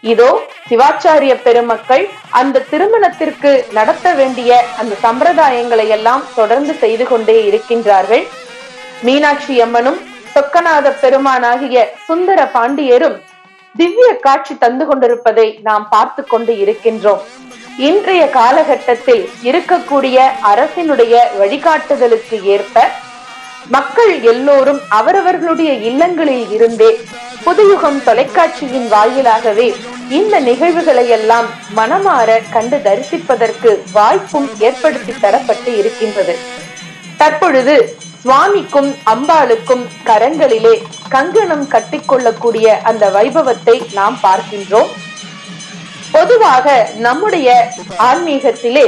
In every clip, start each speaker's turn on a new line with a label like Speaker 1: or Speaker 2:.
Speaker 1: இதோ சிவாச்சாரிய பெருமக்கள் அந்த திருமணத்திற்கு நடத்த வேண்டிய அந்த சம்பிரதாயங்களை எல்லாம் தொடர்ந்து செய்து கொண்டே இருக்கின்றார்கள் மீனாட்சி அம்மனும் சொக்கநாத பெருமானாகிய சுந்தர பாண்டியரும் திவ்ய காட்சி தந்து கொண்டிருப்பதை நாம் பார்த்து கொண்டு இருக்கின்றோம் இன்றைய காலகட்டத்தில் இருக்கக்கூடிய அரசினுடைய வழிகாட்டுதலுக்கு ஏற்ப மக்கள் எல்லோரும் அவரவர்களுடைய இல்லங்களில் இருந்தே புதுயுகம் தொலைக்காட்சியின் வாயிலாகவே இந்த நிகழ்வுகளை எல்லாம் மனமாற கண்டு தரிசிப்பதற்கு வாய்ப்பும் ஏற்படுத்தி தரப்பட்டு இருக்கின்றது தற்பொழுது சுவாமிக்கும் அம்பாளுக்கும் கரங்களிலே கங்கணம் கட்டிக்கொள்ளக்கூடிய அந்த வைபவத்தை நாம் பார்க்கின்றோம் பொதுவாக நம்முடைய ஆன்மீகத்திலே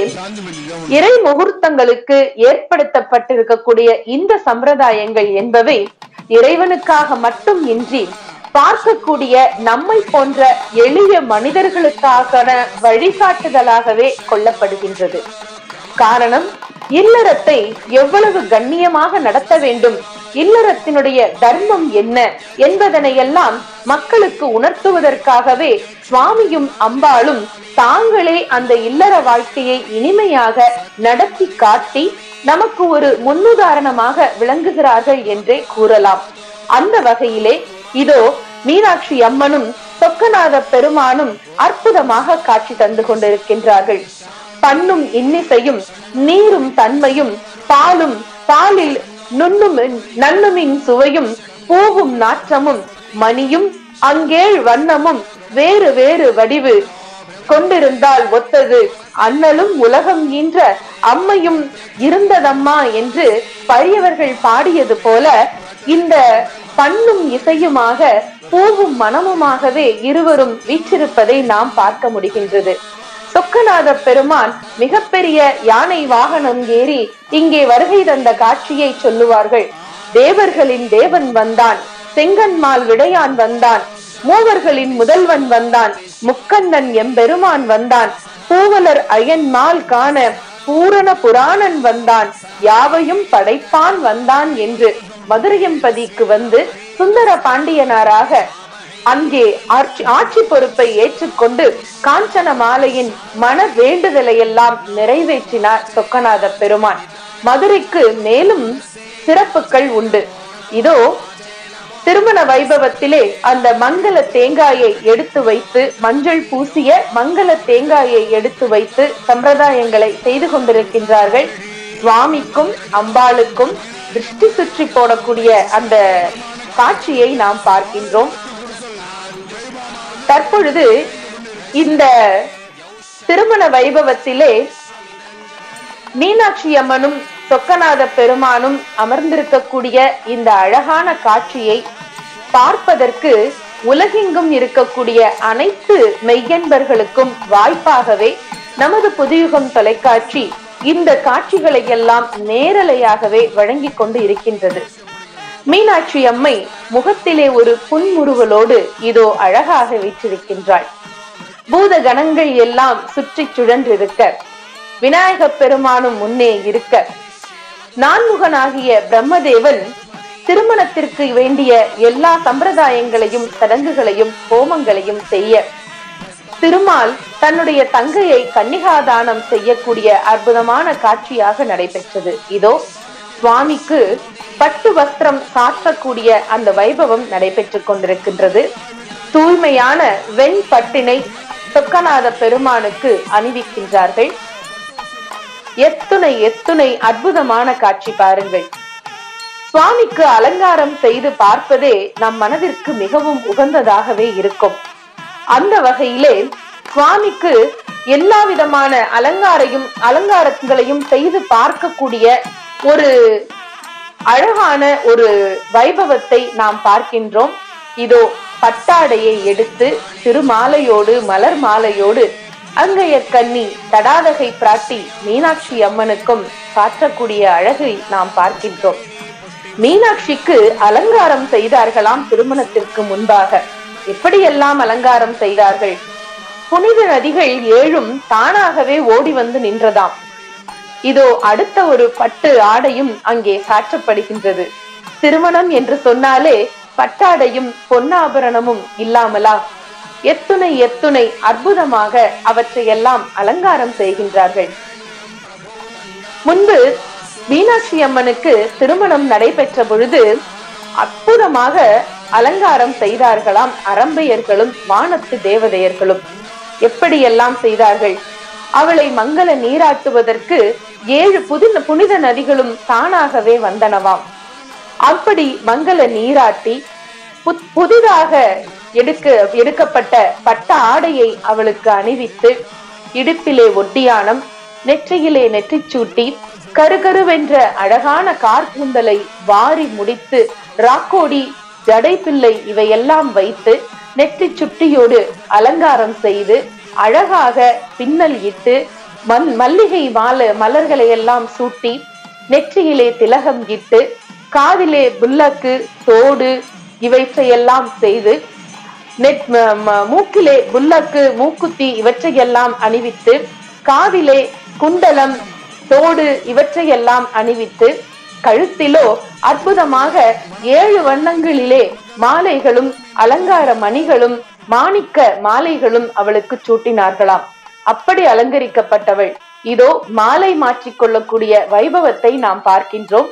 Speaker 1: இறை முகூர்த்தங்களுக்கு ஏற்படுத்தப்பட்டிருக்கக்கூடிய இந்த சம்பிரதாயங்கள் என்பவை இறைவனுக்காக மட்டும் இன்றி பார்க்கக்கூடிய நம்மை போன்ற எளிய மனிதர்களுக்கான வழிகாட்டுதலாகவே கொள்ளப்படுகின்றது காரணம் இல்லறத்தை எவ்வளவு கண்ணியமாக நடத்த வேண்டும் இல்லறத்தினுடைய தர்மம் என்ன என்பதனை எல்லாம் மக்களுக்கு உணர்த்துவதற்காகவே சுவாமியும் அம்பாளும் தாங்களே அந்த இல்லற வாழ்க்கையை இனிமையாக நடத்தி காட்டி நமக்கு ஒரு முன்னுதாரணமாக விளங்குகிறார்கள் என்றே கூறலாம் அந்த வகையிலே இதோ மீனாட்சி அம்மனும் சொக்கநாத பெருமானும் அற்புதமாக காட்சி தந்து கொண்டிருக்கின்றார்கள் பண்ணும் இன்னிசையும் நீரும் தன்மையும் பாலும் பாலில் நுண்ணும் நன்னுமின் சுவையும் பூவும் நாற்றமும் மணியும் அங்கேழ் வண்ணமும் வேறு வேறு வடிவு கொண்டிருந்தால் ஒத்தது அண்ணலும் உலகம் ஈன்ற அம்மையும் இருந்ததம்மா என்று பரியவர்கள் பாடியது போல இந்த பண்ணும் இசையுமாக பூவும் மனமுமாகவே இருவரும் வீற்றிருப்பதை நாம் பார்க்க முடிகின்றது சொக்கநாத பெருமான் மிகப்பெரிய யானை வாகனம் ஏறி இங்கே வருகை தந்த காட்சியை சொல்லுவார்கள் தேவர்களின் தேவன் வந்தான் செங்கன்மால் விடையான் வந்தான் மூவர்களின் முதல்வன் வந்தான் முக்கண்ணன் எம்பெருமான் வந்தான் பூவலர் அயன்மால் காண பூரண புராணன் வந்தான் யாவையும் படைப்பான் வந்தான் என்று மதுரையம்பதிக்கு வந்து சுந்தர பாண்டியனாராக அங்கே ஆட்சி ஆட்சி பொறுப்பை ஏற்றுக்கொண்டு காஞ்சன மாலையின் மன வேண்டுதலை எல்லாம் நிறைவேற்றினார் சொக்கநாத பெருமான் மதுரைக்கு மேலும் சிறப்புகள் உண்டு இதோ திருமண வைபவத்திலே அந்த மங்கள தேங்காயை எடுத்து வைத்து மஞ்சள் பூசிய மங்கள தேங்காயை எடுத்து வைத்து சம்பிரதாயங்களை செய்து கொண்டிருக்கின்றார்கள் சுவாமிக்கும் அம்பாளுக்கும் திருஷ்டி சுற்றி போடக்கூடிய அந்த காட்சியை நாம் பார்க்கின்றோம் தற்பொழுது இந்த திருமண வைபவத்திலே மீனாட்சி அம்மனும் சொக்கநாத பெருமானும் அமர்ந்திருக்கக்கூடிய இந்த அழகான காட்சியை பார்ப்பதற்கு உலகெங்கும் இருக்கக்கூடிய அனைத்து மெய்யன்பர்களுக்கும் வாய்ப்பாகவே நமது புதுயுகம் தொலைக்காட்சி இந்த காட்சிகளை எல்லாம் நேரலையாகவே வழங்கிக் கொண்டு இருக்கின்றது மீனாட்சி அம்மை முகத்திலே ஒரு புன்முறுவலோடு இதோ அழகாக வீற்றிருக்கின்றாள் பூத கணங்கள் எல்லாம் சுற்றி சுழன்றிருக்க விநாயக பெருமானும் முன்னே இருக்க நான்முகனாகிய பிரம்மதேவன் திருமணத்திற்கு வேண்டிய எல்லா சம்பிரதாயங்களையும் சடங்குகளையும் ஹோமங்களையும் செய்ய திருமால் தன்னுடைய தங்கையை கன்னிகாதானம் செய்யக்கூடிய அற்புதமான காட்சியாக நடைபெற்றது இதோ சுவாமிக்கு பட்டு வஸ்திரம் சாற்றக்கூடிய அந்த வைபவம் நடைபெற்றுக் கொண்டிருக்கின்றது தூய்மையான வெண் பட்டினை சொக்கநாத பெருமானுக்கு அணிவிக்கின்றார்கள் எத்துணை எத்துணை அற்புதமான காட்சி பாருங்கள் சுவாமிக்கு அலங்காரம் செய்து பார்ப்பதே நம் மனதிற்கு மிகவும் உகந்ததாகவே இருக்கும் அந்த வகையிலே சுவாமிக்கு எல்லா விதமான அலங்காரையும் அலங்காரங்களையும் செய்து பார்க்கக்கூடிய ஒரு அழகான ஒரு வைபவத்தை நாம் பார்க்கின்றோம் இதோ பட்டாடையை எடுத்து திருமாலையோடு மலர் மாலையோடு அங்கைய கன்னி தடாதகை பிராட்டி மீனாட்சி அம்மனுக்கும் காட்டக்கூடிய அழகை நாம் பார்க்கின்றோம் மீனாட்சிக்கு அலங்காரம் செய்தார்களாம் திருமணத்திற்கு முன்பாக எப்படியெல்லாம் அலங்காரம் செய்தார்கள் புனித நதிகள் ஏழும் தானாகவே ஓடி வந்து நின்றதாம் இதோ அடுத்த ஒரு பட்டு ஆடையும் அங்கே சாற்றப்படுகின்றது திருமணம் என்று சொன்னாலே பட்டாடையும் பொன்னாபரணமும் இல்லாமலா எத்துணை எத்துணை அற்புதமாக அவற்றையெல்லாம் அலங்காரம் செய்கின்றார்கள் முன்பு மீனாட்சி அம்மனுக்கு திருமணம் நடைபெற்ற பொழுது அற்புதமாக அலங்காரம் செய்தார்களாம் அரம்பையர்களும் வானத்து தேவதையர்களும் எப்படியெல்லாம் செய்தார்கள் அவளை மங்கள நீராட்டுவதற்கு ஏழு புது புனித நதிகளும் தானாகவே வந்தனவாம் அப்படி மங்கள நீராட்டி புத்- புதிதாக எடுக்க எடுக்கப்பட்ட பட்ட ஆடையை அவளுக்கு அணிவித்து இடுப்பிலே ஒட்டியானம் நெற்றியிலே நெற்றிச்சூட்டி கருகருவென்ற அழகான கார்கூந்தலை வாரி முடித்து ராக்கோடி ஜடைப்பிள்ளை இவையெல்லாம் வைத்து நெற்றி சுட்டியோடு அலங்காரம் செய்து அழகாக பின்னல் இட்டு மண் மல்லிகை மாலை மலர்களை எல்லாம் சூட்டி நெற்றியிலே திலகம் இட்டு காதிலே புல்லக்கு தோடு இவற்றையெல்லாம் செய்து நெட் ம- ம- மூக்கிலே புல்லக்கு மூக்குத்தி இவற்றையெல்லாம் அணிவித்து காதிலே குண்டலம் தோடு இவற்றையெல்லாம் அணிவித்து கழுத்திலோ அற்புதமாக ஏழு வண்ணங்களிலே மாலைகளும் அலங்கார மணிகளும் மாணிக்க மாலைகளும் அவளுக்கு சூட்டினார்களாம் அப்படி அலங்கரிக்கப்பட்டவள் இதோ மாலை மாற்றிக் கொள்ளக்கூடிய வைபவத்தை நாம் பார்க்கின்றோம்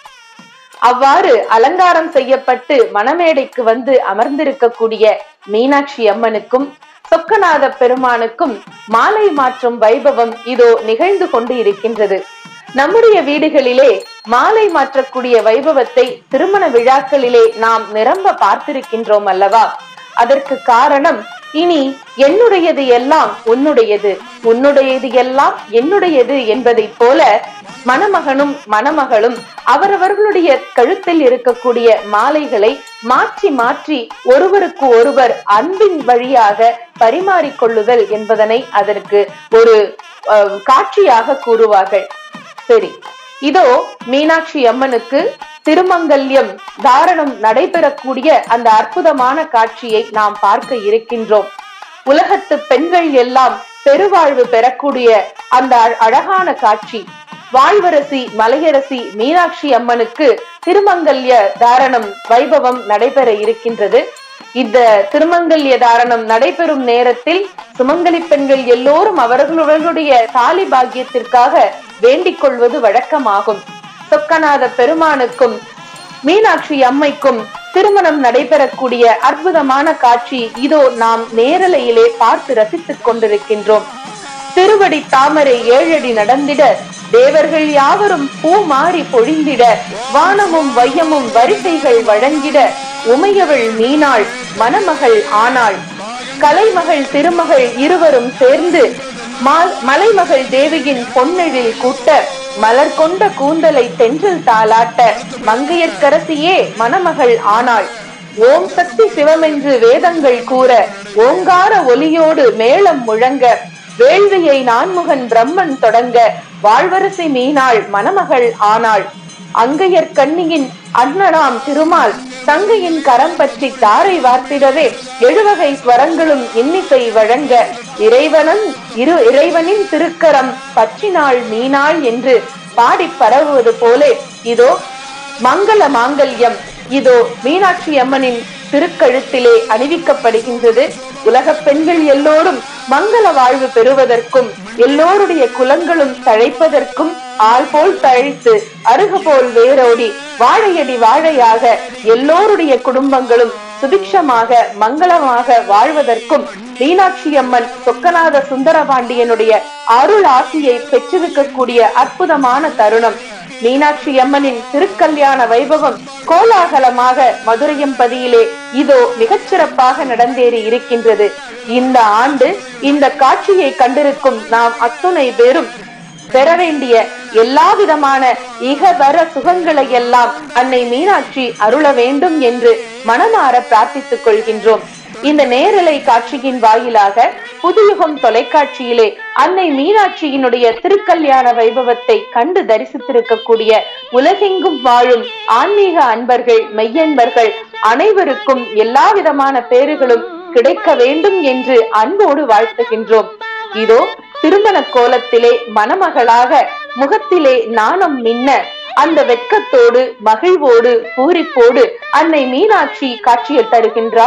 Speaker 1: அவ்வாறு அலங்காரம் செய்யப்பட்டு மணமேடைக்கு வந்து அமர்ந்திருக்கக்கூடிய மீனாட்சி அம்மனுக்கும் சொக்கநாத பெருமானுக்கும் மாலை மாற்றும் வைபவம் இதோ நிகழ்ந்து கொண்டு இருக்கின்றது நம்முடைய வீடுகளிலே மாலை மாற்றக்கூடிய வைபவத்தை திருமண விழாக்களிலே நாம் நிரம்ப பார்த்திருக்கின்றோம் அல்லவா அதற்கு காரணம் இனி என்னுடையது எல்லாம் உன்னுடையது உன்னுடையது எல்லாம் என்னுடையது என்பதைப் போல மணமகனும் மணமகளும் அவரவர்களுடைய கழுத்தில் இருக்கக்கூடிய மாலைகளை மாற்றி மாற்றி ஒருவருக்கு ஒருவர் அன்பின் வழியாக பரிமாறிக்கொள்ளுதல் என்பதனை அதற்கு ஒரு அஹ், காட்சியாக கூறுவார்கள் சரி இதோ மீனாட்சி அம்மனுக்கு திருமங்கல்யம் தாரணம் நடைபெறக்கூடிய அந்த அற்புதமான காட்சியை நாம் பார்க்க இருக்கின்றோம் உலகத்து பெண்கள் எல்லாம் பெருவாழ்வு பெறக்கூடிய அந்த அழ- அழகான காட்சி வாழ்வரசி மலையரசி மீனாட்சி அம்மனுக்கு திருமங்கல்ய தாரணம் வைபவம் நடைபெற இருக்கின்றது இந்த திருமங்கல்ய தாரணம் நடைபெறும் நேரத்தில் சுமங்கலி பெண்கள் எல்லோரும் அவர்களுடைய தாலி பாக்கியத்திற்காக வேண்டிக் கொள்வது வழக்கமாகும் சொக்கநாத பெருமானுக்கும் மீனாட்சி அம்மைக்கும் திருமணம் நடைபெறக்கூடிய அற்புதமான காட்சி இதோ நாம் நேரலையிலே பார்த்து ரசித்துக் கொண்டிருக்கின்றோம் திருவடி தாமரை ஏழடி நடந்திட தேவர்கள் யாவரும் பூ மாறி பொழிந்திட வானமும் வையமும் வரிசைகள் வழங்கிட உமையவள் மீனாள் மணமகள் ஆனாள் கலைமகள் திருமகள் இருவரும் சேர்ந்து மா- மலைமகள் தேவியின் பொன்னெழில் கூட்ட மலர் கொண்ட கூந்தலை தென்றல் தாளாட்ட மங்கையர்க்கரசியே மணமகள் ஆனாள் ஓம் சக்தி சிவமென்று வேதங்கள் கூற ஓங்கார ஒலியோடு மேளம் முழங்க வேள்வியை நான்முகன் பிரம்மன் தொடங்க வாழ்வரசி மீனாள் மணமகள் ஆனாள் அங்கையர் கண்ணியின் அண்ணனாம் திருமால் தங்கையின் கரம் பற்றி தாரை வார்த்திடவே எழுவகை ஸ்வரங்களும் இன்னிசை வழங்க இறைவனன் இரு இறைவனின் திருக்கரம் பற்றினாள் மீனாள் என்று பாடிப் பரவுவது போலே இதோ மங்கள மாங்கல்யம் இதோ மீனாட்சி அம்மனின் திருக்கழுத்திலே அணிவிக்கப்படுகின்றது உலகப் பெண்கள் எல்லோரும் மங்கள வாழ்வு பெறுவதற்கும் எல்லோருடைய குலங்களும் தழைப்பதற்கும் ஆள் போல் தழைத்து அருகு போல் வேரோடி வாழையடி வாழையாக எல்லோருடைய குடும்பங்களும் சுபிக்ஷமாக மங்களமாக வாழ்வதற்கும் மீனாட்சி அம்மன் சொக்கநாத சுந்தரபாண்டியனுடைய அருள் ஆசியை பெற்றிருக்கக்கூடிய அற்புதமான தருணம் மீனாட்சி அம்மனின் திருக்கல்யாண வைபவம் கோலாகலமாக மதுரையம்பதியிலே இதோ மிகச்சிறப்பாக நடந்தேறி இருக்கின்றது இந்த ஆண்டு இந்த காட்சியை கண்டிருக்கும் நாம் அத்துணை பேரும் பெற வேண்டிய எல்லா விதமான இகவர சுகங்களை எல்லாம் அன்னை மீனாட்சி அருள வேண்டும் என்று மனமாற பிரார்த்தித்துக் கொள்கின்றோம் இந்த நேரலை காட்சியின் வாயிலாக புதுயுகம் தொலைக்காட்சியிலே அன்னை மீனாட்சியினுடைய திருக்கல்யாண வைபவத்தை கண்டு தரிசித்திருக்கக்கூடிய உலகெங்கும் வாழும் ஆன்மீக அன்பர்கள் மெய்யன்பர்கள் அனைவருக்கும் எல்லா விதமான பேறுகளும் கிடைக்க வேண்டும் என்று அன்போடு வாழ்த்துகின்றோம் இதோ திருமண கோலத்திலே மணமகளாக முகத்திலே நாணம் மின்ன அந்த வெட்கத்தோடு மகிழ்வோடு பூரிப்போடு அன்னை மீனாட்சி காட்சியை தருகின்றாள்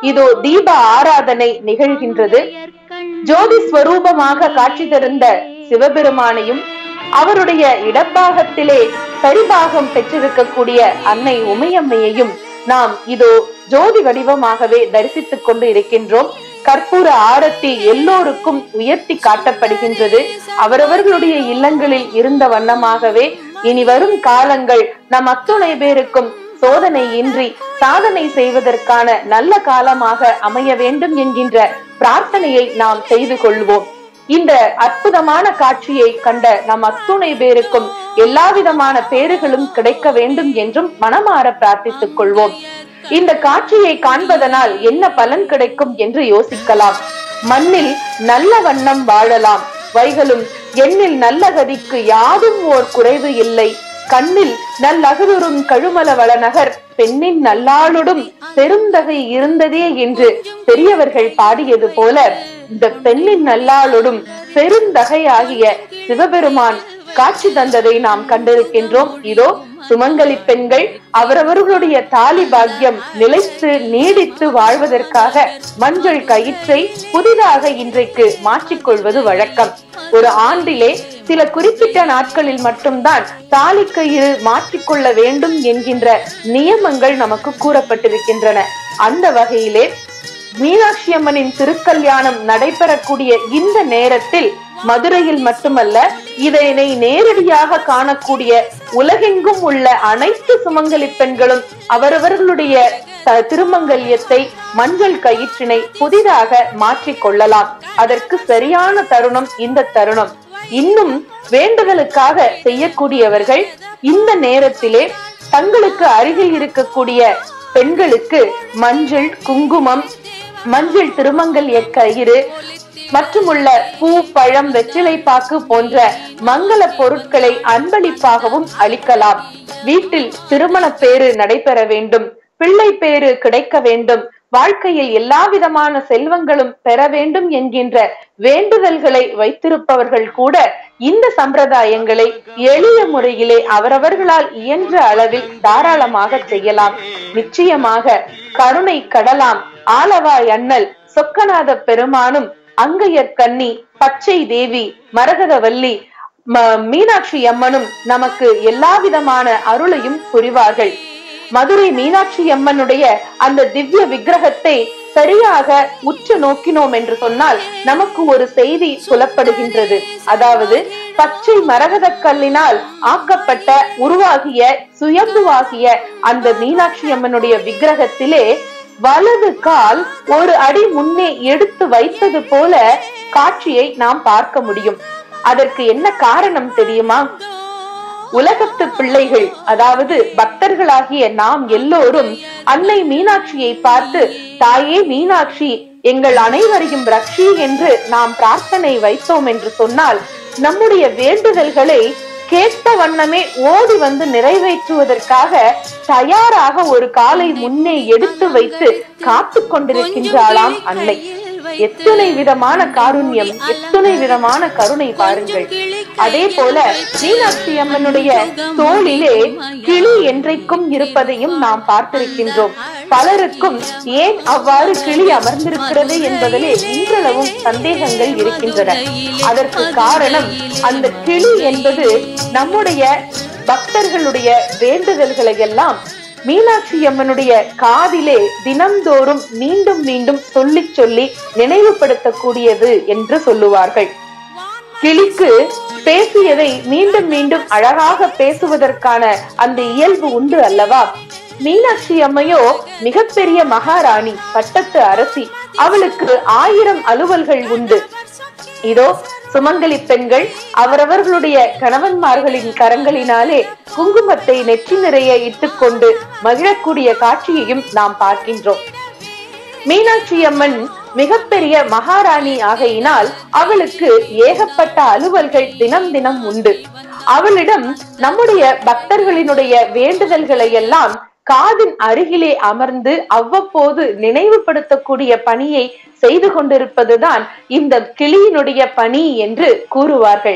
Speaker 1: இதோ தீப ஆராதனை நிகழ்கின்றது ஜோதி ஸ்வரூபமாக காட்சி தருந்த சிவபெருமானையும் அவருடைய இடப்பாகத்திலே சரிபாகம் பெற்றிருக்கக்கூடிய அன்னை உமையம்மையையும் நாம் இதோ ஜோதி வடிவமாகவே தரிசித்துக் கொண்டு இருக்கின்றோம் கற்பூர ஆரத்தி எல்லோருக்கும் உயர்த்தி காட்டப்படுகின்றது அவரவர்களுடைய இல்லங்களில் இருந்த வண்ணமாகவே இனி வரும் காலங்கள் நம் அத்துணை பேருக்கும் சோதனை இன்றி சாதனை செய்வதற்கான நல்ல காலமாக அமைய வேண்டும் என்கின்ற பிரார்த்தனையை நாம் செய்து கொள்வோம் இந்த அற்புதமான காட்சியை கண்ட நம் அத்துணை பேருக்கும் எல்லா விதமான பேறுகளும் கிடைக்க வேண்டும் என்றும் மனமாற பிரார்த்தித்துக் கொள்வோம் இந்த காட்சியை காண்பதனால் என்ன பலன் கிடைக்கும் என்று யோசிக்கலாம் மண்ணில் நல்ல வண்ணம் வாழலாம் வைகளும் எண்ணில் நல்ல கதிக்கு யாதும் ஓர் குறைவு இல்லை கண்ணில் நல்லகருறும் கழுமல வளநகர் பெண்ணின் நல்லாளுடும் பெருந்தகை இருந்ததே என்று பெரியவர்கள் பாடியது போல இந்த பெண்ணின் நல்லாளுடும் பெருந்தகை ஆகிய சிவபெருமான் காட்சி தந்ததை நாம் கண்டிருக்கின்றோம் இதோ சுமங்கலி பெண்கள் அவரவர்களுடைய தாலி பாக்கியம் நிலைத்து நீடித்து வாழ்வதற்காக மஞ்சள் கயிற்றை புதிதாக இன்றைக்கு மாற்றிக்கொள்வது வழக்கம் ஒரு ஆண்டிலே சில குறிப்பிட்ட நாட்களில் மட்டும்தான் தாலி கயிறு மாற்றிக்கொள்ள வேண்டும் என்கின்ற நியமங்கள் நமக்கு கூறப்பட்டிருக்கின்றன அந்த வகையிலே மீனாட்சி அம்மனின் திருக்கல்யாணம் நடைபெறக்கூடிய இந்த நேரத்தில் மதுரையில் மட்டுமல்ல இதனை நேரடியாக காணக்கூடிய உலகெங்கும் உள்ள அனைத்து சுமங்கலி பெண்களும் அவரவர்களுடைய த- திருமங்கல்யத்தை மஞ்சள் கயிற்றினை புதிதாக மாற்றிக் கொள்ளலாம் அதற்கு சரியான தருணம் இந்த தருணம் இன்னும் வேண்டுதலுக்காக செய்யக்கூடியவர்கள் இந்த நேரத்திலே தங்களுக்கு அருகில் இருக்கக்கூடிய பெண்களுக்கு மஞ்சள் குங்குமம் மஞ்சள் திருமங்கல்ய கயிறு மற்றும் உள்ள பூ பழம் வெற்றிலை பாக்கு போன்ற மங்கள பொருட்களை அன்பளிப்பாகவும் அளிக்கலாம் வீட்டில் திருமண பேறு நடைபெற வேண்டும் பிள்ளை பேறு கிடைக்க வேண்டும் வாழ்க்கையில் எல்லா விதமான செல்வங்களும் பெற வேண்டும் என்கின்ற வேண்டுதல்களை வைத்திருப்பவர்கள் கூட இந்த சம்பிரதாயங்களை எளிய முறையிலே அவரவர்களால் இயன்ற அளவில் தாராளமாக செய்யலாம் நிச்சயமாக கருணை கடலாம் ஆலவாய் அண்ணல் சொக்கநாத பெருமானும் அங்கையர் கன்னி பச்சை தேவி மரகதவல்லி ம- மீனாட்சி அம்மனும் நமக்கு எல்லா விதமான அருளையும் புரிவார்கள் மதுரை மீனாட்சி அம்மனுடைய அந்த திவ்ய விக்கிரகத்தை சரியாக உற்று நோக்கினோம் என்று சொன்னால் நமக்கு ஒரு செய்தி புலப்படுகின்றது அதாவது பச்சை மரகத கல்லினால் ஆக்கப்பட்ட உருவாகிய சுயம்புவாகிய அந்த மீனாட்சி அம்மனுடைய விக்கிரகத்திலே வலது கால் ஒரு அடி முன்னே எடுத்து வைத்தது போல காட்சியை நாம் பார்க்க முடியும் அதற்கு என்ன காரணம் தெரியுமா உலகத்து பிள்ளைகள் அதாவது பக்தர்களாகிய நாம் எல்லோரும் அன்னை மீனாட்சியை பார்த்து தாயே மீனாட்சி எங்கள் அனைவரையும் ரட்சி என்று நாம் பிரார்த்தனை வைத்தோம் என்று சொன்னால் நம்முடைய வேண்டுதல்களை கேட்ட வண்ணமே ஓடி வந்து நிறைவேற்றுவதற்காக தயாராக ஒரு காலை முன்னே எடுத்து வைத்து காத்து கொண்டிருக்கின்றாளாம் அன்னை எத்தனை விதமான காருண்யம் எத்தனை விதமான கருணை பாருங்கள் அதே போல மீனாட்சி அம்மனுடைய தோளிலே கிளி என்றைக்கும் இருப்பதையும் நாம் பார்த்திருக்கின்றோம் பலருக்கும் ஏன் அவ்வாறு கிளி அமர்ந்திருக்கிறது என்பதிலே இன்றளவும் சந்தேகங்கள் இருக்கின்றன அதற்கு காரணம் அந்த கிளி என்பது நம்முடைய பக்தர்களுடைய வேண்டுதல்களை எல்லாம் மீனாட்சி அம்மனுடைய காதிலே தினம்தோறும் மீண்டும் மீண்டும் சொல்லி சொல்லி நினைவுபடுத்தக்கூடியது என்று சொல்லுவார்கள் கிளிக்கு பேசியதை மீண்டும் மீண்டும் அழகாக பேசுவதற்கான அந்த இயல்பு உண்டு அல்லவா மீனாட்சி அம்மையோ மிகப்பெரிய மகாராணி பட்டத்து அரசி அவளுக்கு ஆயிரம் அலுவல்கள் உண்டு இதோ சுமங்கலி பெண்கள் அவரவர்களுடைய கணவன்மார்களின் கரங்களினாலே குங்குமத்தை நெற்றி நிறைய இட்டுக்கொண்டு மகிழக்கூடிய காட்சியையும் நாம் பார்க்கின்றோம் மீனாட்சி அம்மன் மிகப்பெரிய மகாராணி ஆகையினால் அவளுக்கு ஏகப்பட்ட அலுவல்கள் தினம் தினம் உண்டு அவளிடம் நம்முடைய பக்தர்களினுடைய வேண்டுதல்களை எல்லாம் காதின் அருகிலே அமர்ந்து அவ்வப்போது நினைவுபடுத்தக்கூடிய பணியை செய்து கொண்டிருப்பதுதான் இந்த கிளியினுடைய பணி என்று கூறுவார்கள்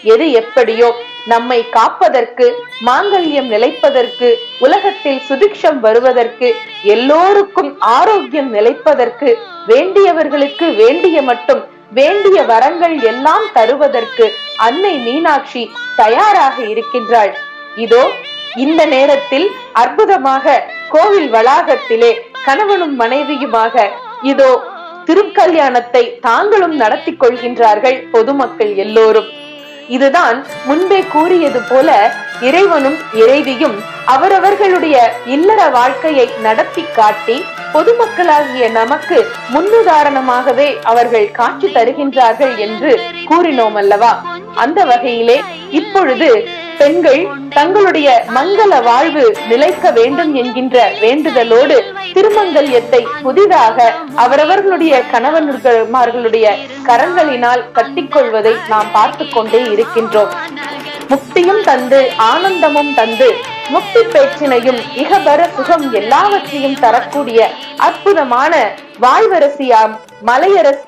Speaker 1: எது எப்படியோ நம்மை காப்பதற்கு மாங்கல்யம் நிலைப்பதற்கு உலகத்தில் சுபிக்ஷம் வருவதற்கு எல்லோருக்கும் ஆரோக்கியம் நிலைப்பதற்கு வேண்டியவர்களுக்கு வேண்டிய மட்டும் வேண்டிய வரங்கள் எல்லாம் தருவதற்கு அன்னை மீனாட்சி தயாராக இருக்கின்றாள் இதோ இந்த நேரத்தில் அற்புதமாக கோவில் வளாகத்திலே கணவனும் மனைவியுமாக இதோ திருக்கல்யாணத்தை தாங்களும் நடத்தி கொள்கின்றார்கள் பொதுமக்கள் எல்லோரும் இதுதான் முன்பே கூறியது போல இறைவனும் இறைவியும் அவரவர்களுடைய இல்லற வாழ்க்கையை நடத்தி காட்டி பொதுமக்களாகிய நமக்கு முன்னுதாரணமாகவே அவர்கள் காட்சி தருகின்றார்கள் என்று கூறினோம் அல்லவா அந்த வகையிலே இப்பொழுது பெண்கள் தங்களுடைய மங்கள வாழ்வு நிலைக்க வேண்டும் என்கின்ற வேண்டுதலோடு திருமங்கல்யத்தை புதிதாக அவரவர்களுடைய கணவன்மார்களுடைய கரங்களினால் கட்டிக்கொள்வதை நாம் பார்த்து கொண்டே இருக்கின்றோம் முக்தியும் தந்து ஆனந்தமும் தந்து முக்தி பேச்சினையும் இகபர சுகம் எல்லாவற்றையும் தரக்கூடிய அற்புதமான வாழ்வரசியாம் மலையரசி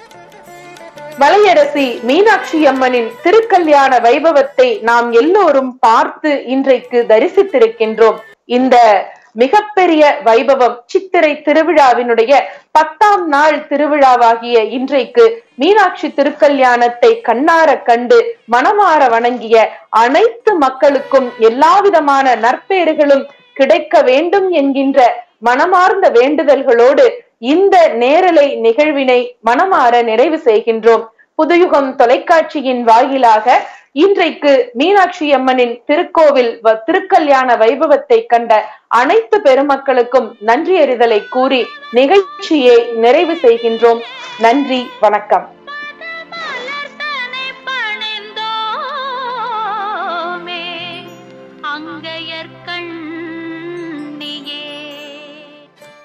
Speaker 1: மலையரசி மீனாட்சி அம்மனின் திருக்கல்யாண வைபவத்தை நாம் எல்லோரும் பார்த்து இன்றைக்கு தரிசித்திருக்கின்றோம் இந்த மிகப்பெரிய வைபவம் சித்திரை திருவிழாவினுடைய பத்தாம் நாள் திருவிழாவாகிய இன்றைக்கு மீனாட்சி திருக்கல்யாணத்தை கண்ணார கண்டு மனமாற வணங்கிய அனைத்து மக்களுக்கும் எல்லாவிதமான நற்பேறுகளும் கிடைக்க வேண்டும் என்கின்ற மனமார்ந்த வேண்டுதல்களோடு இந்த நேரலை நிகழ்வினை மனமாற நிறைவு செய்கின்றோம் புதுயுகம் தொலைக்காட்சியின் வாயிலாக இன்றைக்கு மீனாட்சி அம்மனின் திருக்கோவில் வ- திருக்கல்யாண வைபவத்தை கண்ட அனைத்து பெருமக்களுக்கும் நன்றி அறிதலை கூறி நிகழ்ச்சியை நிறைவு செய்கின்றோம் நன்றி வணக்கம்
Speaker 2: மலர்தனை பணிந்தோமே அங்கையர் கண்